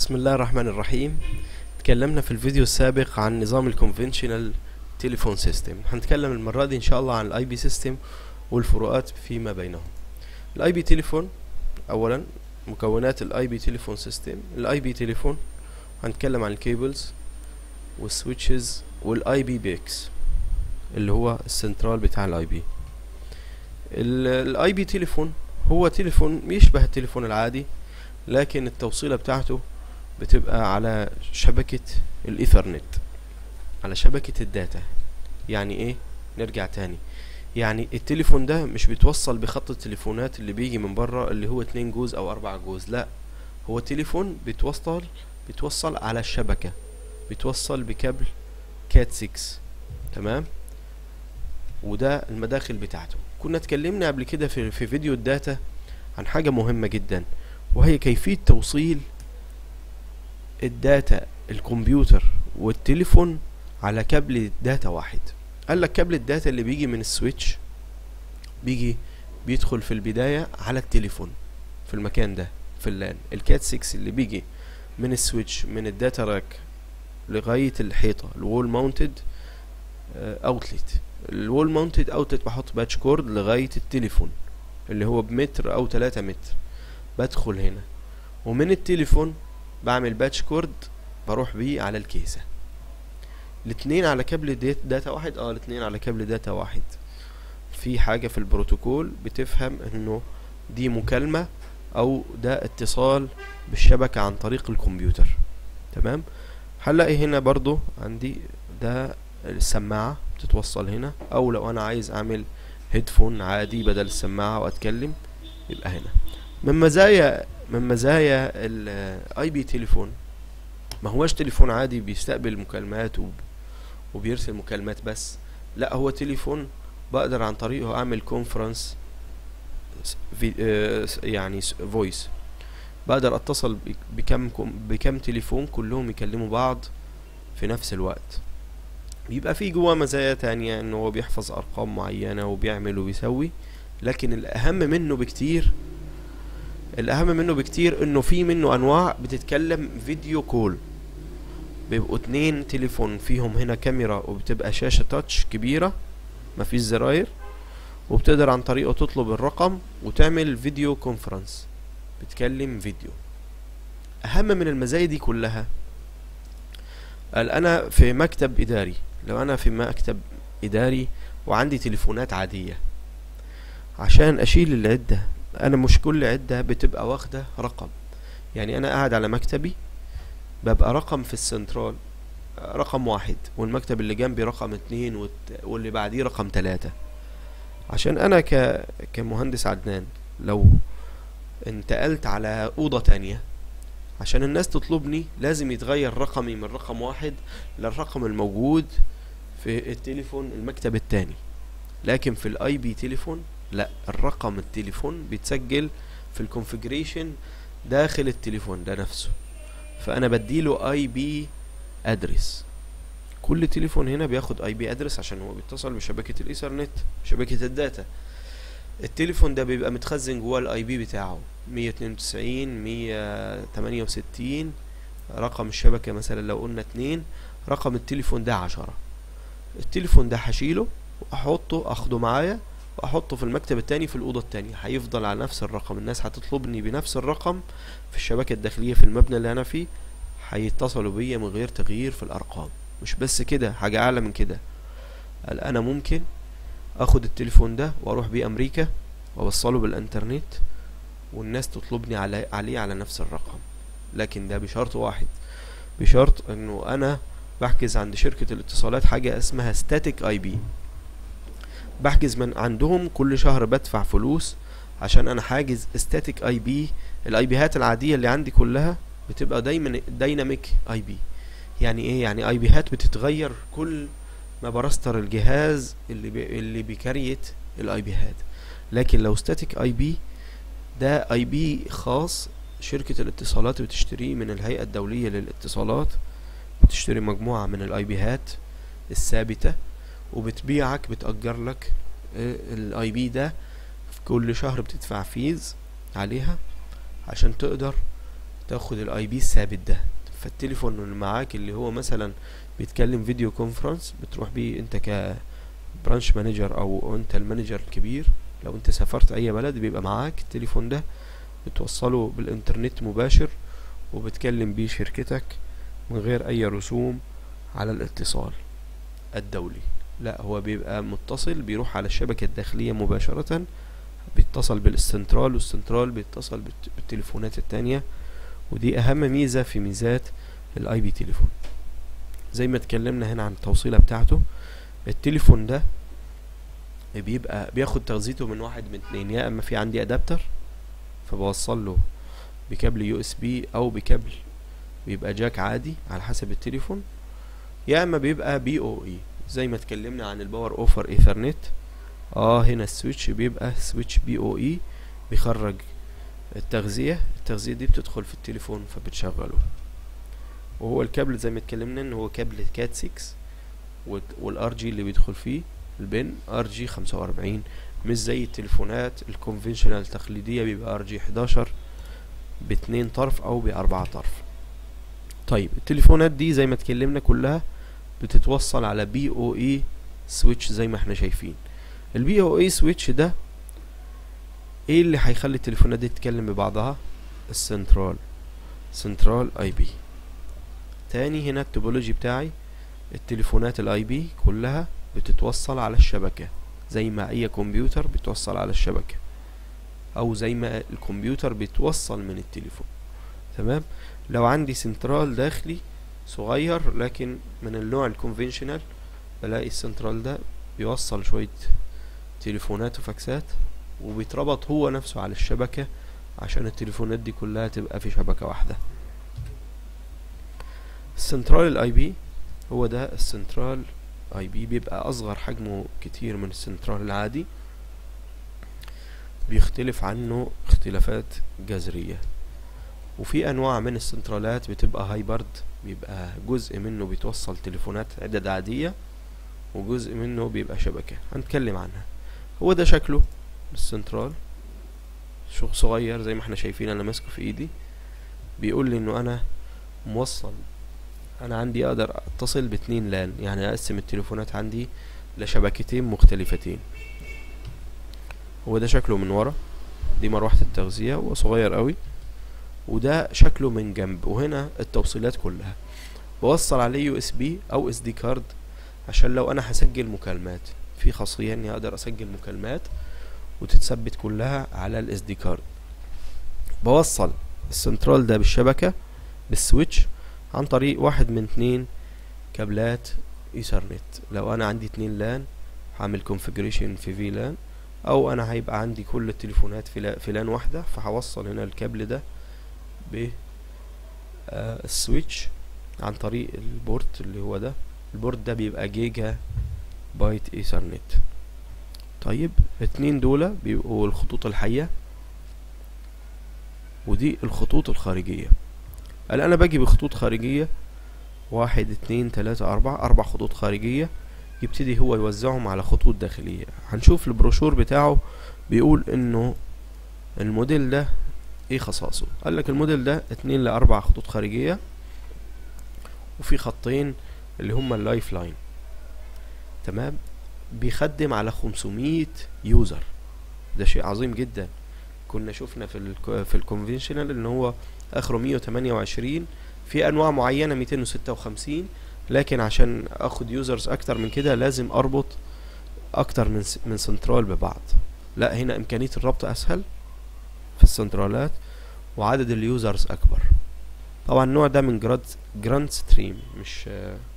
بسم الله الرحمن الرحيم اتكلمنا في الفيديو السابق عن نظام الكونفنشنال تليفون سيستم هنتكلم المرة دي ان شاء الله عن الاي بي سيستم والفروقات فيما بينهم الاي بي تليفون اولا مكونات الاي بي تليفون سيستم الاي بي تليفون هنتكلم عن الكيبلز والسويتشز والاي بي بيكس اللي هو السنترال بتاع الاي بي الاي بي تليفون هو تليفون يشبه التليفون العادي لكن التوصيلة بتاعته بتبقى على شبكة الايثرنت على شبكة الداتا يعني ايه نرجع تاني يعني التليفون ده مش بيتوصل بخط التليفونات اللي بيجي من بره اللي هو اتنين جوز او اربع جوز لا هو تليفون بيتوصل بيتوصل على الشبكة بيتوصل بكابل كات 6 تمام وده المداخل بتاعته كنا اتكلمنا قبل كده في, في فيديو الداتا عن حاجة مهمة جدا وهي كيفية توصيل الداتا الكمبيوتر والتليفون على كابل داتا واحد قال لك كابل الداتا اللي بيجي من السويتش بيجي بيدخل في البداية على التليفون في المكان ده في اللان الكات 6 اللي بيجي من السويتش من الداتا راك لغاية الحيطة الوول ماونتد اوتلت الوول ماونتد اوتلت بحط باتش كورد لغاية التليفون اللي هو بمتر او تلاتة متر بدخل هنا ومن التليفون بعمل باتش كورد بروح بيه على الكيسة الاتنين على كابل ديت داتا واحد اه الاتنين على كابل داتا واحد في حاجة في البروتوكول بتفهم انه دي مكالمة او ده اتصال بالشبكة عن طريق الكمبيوتر تمام هنلاقي هنا برضو عندي ده السماعة بتتوصل هنا او لو انا عايز اعمل هيدفون عادي بدل السماعة واتكلم يبقى هنا من مزايا من مزايا الاي بي تليفون ما هوش تليفون عادي بيستقبل مكالمات وب... وبيرسل مكالمات بس لا هو تليفون بقدر عن طريقه اعمل كونفرنس في آه يعني فويس بقدر اتصل بكم بكم تليفون كلهم يكلموا بعض في نفس الوقت بيبقى في جواه مزايا تانية ان هو بيحفظ ارقام معينة وبيعمل وبيسوي لكن الاهم منه بكتير الاهم منه بكتير انه في منه انواع بتتكلم فيديو كول بيبقوا اتنين تليفون فيهم هنا كاميرا وبتبقى شاشة تاتش كبيرة مفيش زراير وبتقدر عن طريقه تطلب الرقم وتعمل فيديو كونفرنس بتكلم فيديو اهم من المزايا دي كلها قال انا في مكتب اداري لو انا في مكتب اداري وعندي تليفونات عادية عشان اشيل العدة انا مش كل عدة بتبقى واخدة رقم يعني انا قاعد على مكتبي ببقى رقم في السنترال رقم واحد والمكتب اللي جنبي رقم اتنين واللي بعديه رقم تلاتة عشان انا ك... كمهندس عدنان لو انتقلت على اوضة تانية عشان الناس تطلبني لازم يتغير رقمي من رقم واحد للرقم الموجود في التليفون المكتب التاني لكن في الاي بي تليفون لا الرقم التليفون بيتسجل في الكونفيجريشن داخل التليفون ده نفسه فانا بديله اي بي ادرس كل تليفون هنا بياخد اي بي ادرس عشان هو بيتصل بشبكة الايثرنت شبكة الداتا التليفون ده بيبقى متخزن جواه الاي بي بتاعه مية اتنين وتسعين مية تمانية وستين رقم الشبكة مثلا لو قلنا اتنين رقم التليفون ده عشرة التليفون ده هشيله واحطه اخده معايا واحطه في المكتب التاني في الاوضه التانية هيفضل على نفس الرقم الناس هتطلبني بنفس الرقم في الشبكه الداخليه في المبنى اللي انا فيه هيتصلوا بيا من غير تغيير في الارقام مش بس كده حاجه اعلى من كده قال انا ممكن اخد التليفون ده واروح بيه امريكا واوصله بالانترنت والناس تطلبني على عليه على نفس الرقم لكن ده بشرط واحد بشرط انه انا بحجز عند شركه الاتصالات حاجه اسمها ستاتيك اي بي بحجز من عندهم كل شهر بدفع فلوس عشان انا حاجز استاتيك اي بي الاي بيهات العاديه اللي عندي كلها بتبقى دايما دايناميك اي بي يعني ايه يعني اي بيهات بتتغير كل ما برستر الجهاز اللي بي اللي بيكريت الاي بيهات لكن لو ستاتيك اي بي ده اي بي خاص شركة الاتصالات بتشتريه من الهيئة الدولية للاتصالات بتشتري مجموعة من الاي بيهات الثابتة وبتبيعك بتأجر لك الاي بي ده في كل شهر بتدفع فيز عليها عشان تقدر تاخد الاي بي الثابت ده فالتليفون اللي معاك اللي هو مثلا بيتكلم فيديو كونفرنس بتروح بيه انت ك برانش مانجر او انت المانجر الكبير لو انت سافرت اي بلد بيبقى معاك التليفون ده بتوصله بالانترنت مباشر وبتكلم بيه شركتك من غير اي رسوم على الاتصال الدولي لا هو بيبقى متصل بيروح على الشبكة الداخلية مباشرة بيتصل بالاستنترال والسنترال بيتصل بالت- بالتليفونات التانية ودي اهم ميزة في ميزات الاي بي تليفون زي ما اتكلمنا هنا عن التوصيلة بتاعته التليفون ده بيبقى بياخد تغذيته من واحد من اتنين يا اما في عندي ادابتر فبوصل له بكابل يو اس بي او بكابل بيبقى جاك عادي على حسب التليفون يا اما بيبقى بي او اي زي ما اتكلمنا عن الباور اوفر ايثرنت اه هنا السويتش بيبقى سويتش بي او اي بيخرج التغذية التغذية دي بتدخل في التليفون فبتشغله وهو الكابل زي ما اتكلمنا ان هو كابل كات 6 والار جي اللي بيدخل فيه البن ار جي 45 مش زي التليفونات الكونفنشنال التقليدية بيبقى ار جي 11 باتنين طرف او باربعة طرف طيب التليفونات دي زي ما اتكلمنا كلها بتتوصل على بي او اي سويتش زي ما احنا شايفين البي او اي سويتش ده ايه اللي هيخلي التليفونات دي تتكلم ببعضها السنترال سنترال اي بي تاني هنا التوبولوجي بتاعي التليفونات الاي بي كلها بتتوصل على الشبكة زي ما اي كمبيوتر بيتوصل على الشبكة او زي ما الكمبيوتر بيتوصل من التليفون تمام لو عندي سنترال داخلي صغير لكن من النوع الكونفنشنال بلاقي السنترال ده بيوصل شوية تليفونات وفاكسات وبيتربط هو نفسه على الشبكة عشان التليفونات دي كلها تبقى في شبكة واحدة السنترال الاي بي هو ده السنترال اي بي بيبقى اصغر حجمه كتير من السنترال العادي بيختلف عنه اختلافات جذرية وفي انواع من السنترالات بتبقى هايبرد بيبقى جزء منه بيتوصل تليفونات عدد عادية وجزء منه بيبقى شبكة هنتكلم عنها هو ده شكله السنترال شغل صغير زي ما احنا شايفين انا ماسكه في ايدي بيقول لي انه انا موصل انا عندي اقدر اتصل باتنين لان يعني اقسم التليفونات عندي لشبكتين مختلفتين هو ده شكله من ورا دي مروحة التغذية هو صغير قوي وده شكله من جنب وهنا التوصيلات كلها بوصل عليه يو اس بي او اس دي كارد عشان لو انا هسجل مكالمات في خاصية اني اقدر اسجل مكالمات وتتثبت كلها على الاس دي كارد بوصل السنترال ده بالشبكة بالسويتش عن طريق واحد من اتنين كابلات ايثرنت لو انا عندي اتنين لان هعمل كونفيجريشن في في لان او انا هيبقى عندي كل التليفونات في, لا في لان واحدة فهوصل هنا الكابل ده ب آه السويتش عن طريق البورت اللي هو ده البورت ده بيبقى جيجا بايت ايثرنت طيب اتنين دول بيبقوا الخطوط الحية ودي الخطوط الخارجية قال انا باجي بخطوط خارجية واحد اتنين تلاتة اربعة اربع خطوط خارجية يبتدي هو يوزعهم على خطوط داخلية هنشوف البروشور بتاعه بيقول انه الموديل ده ايه خصائصه قال لك الموديل ده اتنين لاربع خطوط خارجية وفي خطين اللي هما اللايف لاين تمام بيخدم على 500 يوزر ده شيء عظيم جدا كنا شفنا في ال في الكونفنشنال ان هو اخره 128 في انواع معينه 256 لكن عشان اخد يوزرز اكتر من كده لازم اربط اكتر من س من سنترال ببعض لا هنا امكانيه الربط اسهل في السنترالات وعدد اليوزرز اكبر طبعا النوع ده من جراند جراند ستريم مش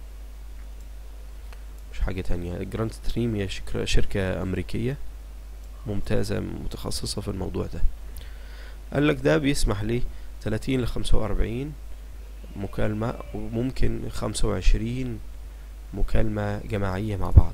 مش حاجة تانية جراند ستريم هي شركة أمريكية ممتازة متخصصة في الموضوع ده قال لك ده بيسمح لي تلاتين لخمسة وأربعين مكالمة وممكن خمسة وعشرين مكالمة جماعية مع بعض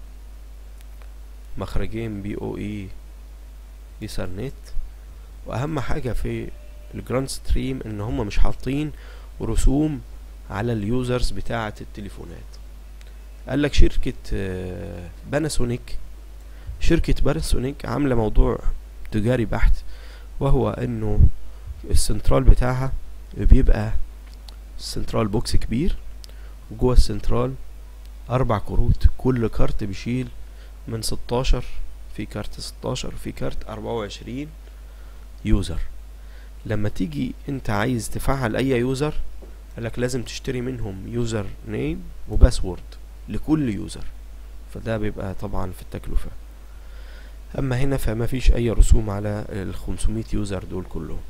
مخرجين بي او اي ايثرنت واهم حاجة في الجراند ستريم ان هم مش حاطين رسوم على اليوزرز بتاعة التليفونات قال لك شركة باناسونيك شركة باناسونيك عاملة موضوع تجاري بحت وهو انه السنترال بتاعها بيبقى السنترال بوكس كبير وجوه السنترال اربع كروت كل كارت بيشيل من ستاشر في كارت ستاشر في كارت اربعة وعشرين يوزر لما تيجي انت عايز تفعل اي يوزر قالك لازم تشتري منهم يوزر نيم وباسورد لكل يوزر فده بيبقى طبعا في التكلفة اما هنا فما فيش اي رسوم على ال 500 يوزر دول كلهم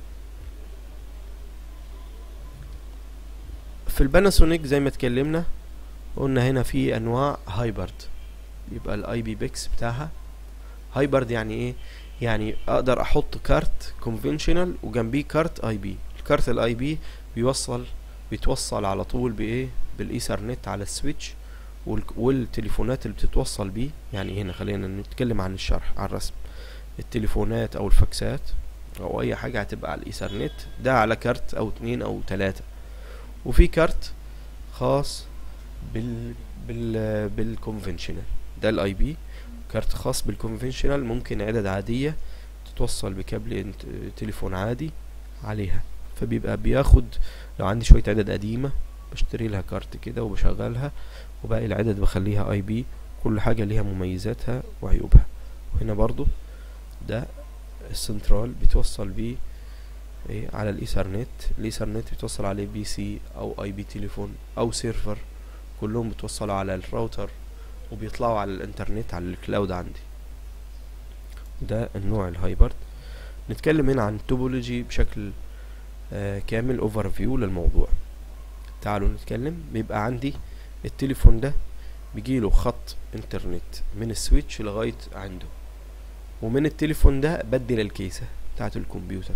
في الباناسونيك زي ما اتكلمنا قلنا هنا في انواع هايبرد يبقى الاي بي بيكس بتاعها هايبرد يعني ايه يعني اقدر احط كارت كونفنشنال وجنبيه كارت اي بي الكارت الاي بي بيوصل بيتوصل على طول بايه بالايثرنت على السويتش والتليفونات اللي بتتوصل بيه يعني هنا خلينا نتكلم عن الشرح عن الرسم التليفونات او الفاكسات او اي حاجة هتبقى على الايثرنت ده على كارت او اتنين او تلاتة وفي كارت خاص بال بال بالكونفنشنال ده الاي بي كارت خاص بالكونفنشنال ممكن عدد عادية تتوصل بكابل تليفون عادي عليها فبيبقى بياخد لو عندي شوية عدد قديمة بشتري لها كارت كده وبشغلها وباقي العدد بخليها اي بي كل حاجة ليها مميزاتها وعيوبها وهنا برضو ده السنترال بيتوصل بيه ايه على الايثرنت الايثرنت بيتوصل عليه بي سي او اي بي تليفون او سيرفر كلهم بيتوصلوا على الراوتر وبيطلعوا على الانترنت على الكلاود عندي ده النوع الهايبرد نتكلم هنا عن التوبولوجي بشكل آه كامل اوفر فيو للموضوع تعالوا نتكلم بيبقى عندي التليفون ده بيجيله خط انترنت من السويتش لغاية عنده ومن التليفون ده بدل الكيسة بتاعت الكمبيوتر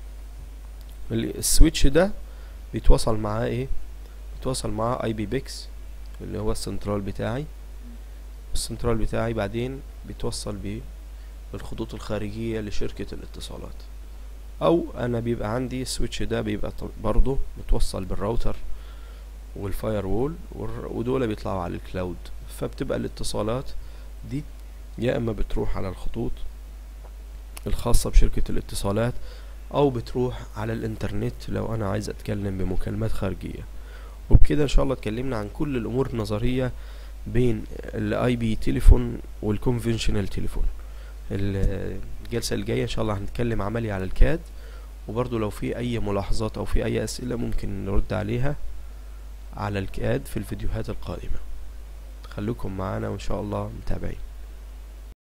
السويتش ده بيتوصل معاه ايه بيتوصل معاه اي بي بيكس اللي هو السنترال بتاعي السنترال بتاعي بعدين بيتوصل بيه بالخطوط الخارجية لشركة الاتصالات او انا بيبقى عندي السويتش ده بيبقى برضه متوصل بالراوتر والفاير وول ودول بيطلعوا على الكلاود فبتبقى الاتصالات دي يا اما بتروح على الخطوط الخاصة بشركة الاتصالات او بتروح على الانترنت لو انا عايز اتكلم بمكالمات خارجية وبكده ان شاء الله اتكلمنا عن كل الامور النظرية بين الاي بي تليفون والكونفنشنال تليفون الجلسة الجاية ان شاء الله هنتكلم عملي على الكاد وبرضو لو في اي ملاحظات او في اي اسئلة ممكن نرد عليها على الكاد في الفيديوهات القادمة خليكم معانا وان شاء الله متابعين